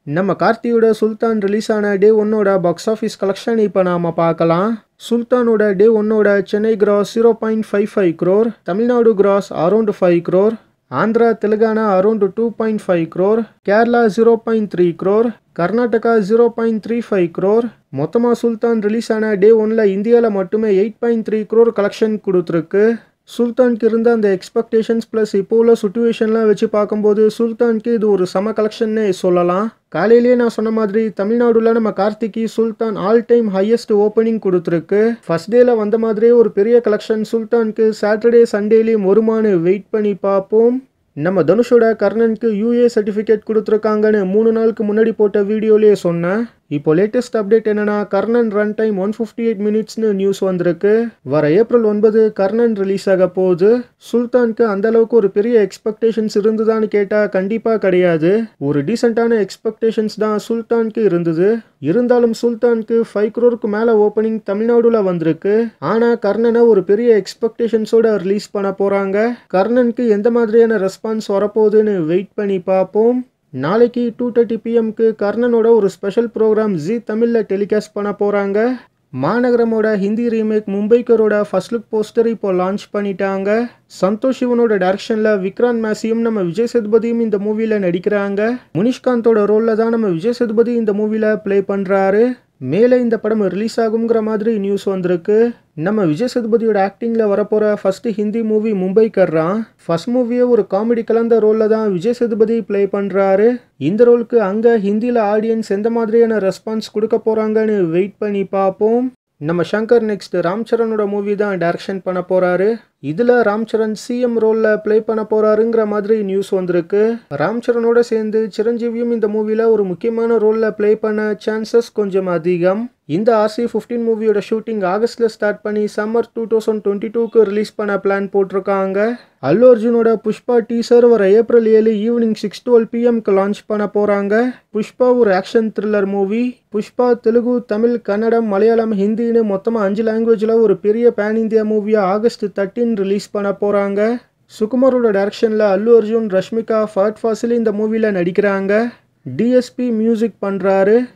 நம்ம கார்த்தியோட சுல்தான் ரிலீஸ் ஆன டே ஒன்னோட பாக்ஸ் ஆஃபீஸ் கலெக்ஷன் இப்போ நாம பார்க்கலாம் சுல்தானோட டே ஒன்னோட Chennai gross zero point five five crore Tamil Nadu gross around five crore Andhra Telangana around two point five crore Kerala zero point three crore Karnataka zero point three five crore மொத்தமாக சுல்தான் ரிலீஸ் ஆன டே ஒன்ல இந்தியாவில் மட்டுமே eight point three crore collection கொடுத்துருக்கு சுல்தானுக்கு இருந்த அந்த எக்ஸ்பெக்டேஷன்ஸ் ப்ளஸ் இப்போ உள்ள சுச்சுவேஷன்லாம் வச்சு பார்க்கும்போது சுல்தானுக்கு இது ஒரு சம கலெக்ஷன்னே சொல்லலாம் காலையிலேயே நான் சொன்ன மாதிரி தமிழ்நாடுல நம்ம கார்த்திகி Sultan all time highest opening கொடுத்துருக்கு ஃபர்ஸ்ட் டேல வந்த மாதிரியே ஒரு பெரிய கலெக்ஷன் சுல்தானுக்கு சாட்டர்டே சண்டேலேயும் வருமானு வெயிட் பண்ணி பார்ப்போம் நம்ம தனுஷோட கர்ணனுக்கு யூஏ சர்டிஃபிகேட் கொடுத்துருக்காங்கன்னு மூணு நாளுக்கு முன்னாடி போட்ட வீடியோலேயே சொன்னேன் இப்போ லேட்டஸ்ட் அப்டேட் என்னன்னா Karnan run time one fifty eight மினிட்ஸ்னு நியூஸ் வந்திருக்கு வர ஏப்ரல் ஒன்பது கர்ணன் ரிலீஸ் ஆக போகுது சுல்தானுக்கு அந்த அளவுக்கு ஒரு பெரிய எக்ஸ்பெக்டேஷன்ஸ் இருந்ததான்னு கேட்டால் கண்டிப்பாக கிடையாது ஒரு டீசெண்டான எக்ஸ்பெக்டேஷன்ஸ் தான் சுல்தானுக்கு இருந்தது இருந்தாலும் சுல்தானுக்கு ஃபைவ் க்ரோருக்கு மேலே ஓப்பனிங் தமிழ்நாடுல வந்திருக்கு ஆனால் கர்ணனை ஒரு பெரிய எக்ஸ்பெக்டேஷன்ஸோட ரிலீஸ் பண்ண போகிறாங்க கர்ணனுக்கு எந்த மாதிரியான ரெஸ்பான்ஸ் வரப்போகுதுன்னு வெயிட் பண்ணி பார்ப்போம் நாளைக்கு டூ தேர்ட்டி பிஎம்க்கு கர்ணனோட ஒரு ஸ்பெஷல் ப்ரோக்ராம் ஜி தமிழில் டெலிகாஸ்ட் பண்ண போகிறாங்க மாநகரமோட ஹிந்தி ரீமேக் மும்பைக்கரோட ஃபர்ஸ்ட் லுக் போஸ்டர் இப்போ லான்ச் பண்ணிட்டாங்க சந்தோஷ் சிவனோட டைரக்ஷனில் விக்ராந்த் மேசியும் நம்ம விஜய் சேதுபதியும் இந்த மூவியில் நடிக்கிறாங்க முனிஷ்காந்தோட ரோலில் தான் நம்ம விஜய் சேதுபதி இந்த மூவியில் ப்ளே பண்ணுறாரு மேலே இந்த படம் ரிலீஸ் ஆகுங்கிற மாதிரி நியூஸ் வந்திருக்கு நம்ம விஜய் சேதுபதியோட ஆக்டிங்கில் வரப்போகிற ஃபர்ஸ்ட் ஹிந்தி மூவி மும்பைக்கர்றான் ஃபர்ஸ்ட் மூவியே ஒரு காமெடி கலந்த ரோலில் தான் விஜய் சேதுபதி ப்ளே பண்ணுறாரு இந்த ரோலுக்கு அங்கே ஹிந்தியில் ஆடியன்ஸ் எந்த மாதிரியான ரெஸ்பான்ஸ் கொடுக்க போகிறாங்கன்னு வெயிட் பண்ணி பார்ப்போம் நம்ம சங்கர் நெக்ஸ்ட் ராம் சரணோட மூவி தான் டைரக்ஷன் பண்ண போறாரு இதுல ராம் சரண் சிஎம் ரோல்ல ப்ளே பண்ண போறாருங்கிற மாதிரி நியூஸ் வந்திருக்கு ராம் சரணோட சேர்ந்து சிரஞ்சீவியும் இந்த மூவில ஒரு முக்கியமான ரோல்ல ப்ளே பண்ண சான்சஸ் கொஞ்சம் அதிகம் இந்த ஆர்சி ஃபிஃப்டீன் மூவியோட ஷூட்டிங் ஆகஸ்ட்ல ஸ்டார்ட் பண்ணி சம்மர் டூ தௌசண்ட் டுவெண்ட்டி டூக்கு ரிலீஸ் பண்ண பிளான் போட்டிருக்காங்க அல்லு அர்ஜுனோட புஷ்பா டீசர் வர ஏப்ரல் ஏழு ஈவினிங் சிக்ஸ் டுவெல் பிஎம்க்கு லான்ச் பண்ண போறாங்க புஷ்பா ஒரு action thriller movie Pushpa Telugu Tamil Kannada Malayalam ஹிந்தின்னு மொத்தமாக அஞ்சு லாங்குவேஜில் ஒரு பெரிய பேன் இந்தியா மூவியாக ஆகஸ்ட் தேர்ட்டின் ரிலீஸ் பண்ண போகிறாங்க சுகுமாரோட டைரக்ஷனில் அல்லு அர்ஜுன் ரஷ்மிகா ஃபர்ட் ஃபாசில் இந்த மூவியில் நடிக்கிறாங்க டிஎஸ்பி மியூசிக் பண்ணுறாரு